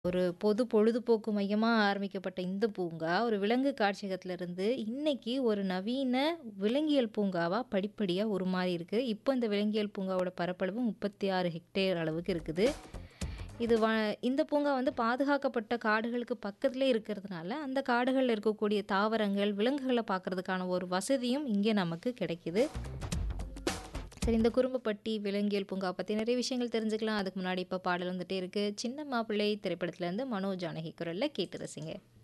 ஒரு பொது பொழுதுபோக்கு மையமா ஆரம்பிக்கப்பட்ட இந்த பூங்கா, ஒரு விலங்கு காட்சியகத்திலிருந்து இன்னைக்கு ஒரு நவீன விலங்கியல் பூங்காவா படிப்படியா உருமாறியிருக்கு. இப்போ இந்த விலங்கியல் பூங்காவோட பரப்பளவு 36 ஹெக்டேர் அளவுக்கு இருக்குது. இது வ இந்த பூங்கா வந்து பாதுகாக்கப்பட்ட காடுகளுக்கு பக்கத்திலே இருக்கிறதுனால, அந்த காடுகள்ல இருக்கக்கூடிய தாவரங்கள், விலங்குகள பார்க்கறதுக்கான ஒரு வசதியும் இங்கே நமக்கு கிடைக்குது. சரி இந்த குறும்பப்பட்டி விலங்கியல் பூங்கா பத்தி நிறைய விஷயங்கள் தெரிஞ்சுக்கலாம். அதுக்கு முன்னாடி இப்போ பாடல் வந்துட்டே இருக்கு. சின்ன மாப்பிள்ளை திரைப்படத்திலேருந்து மனோ ஜானகி குரல்ல கேட்டு ரசிங்க.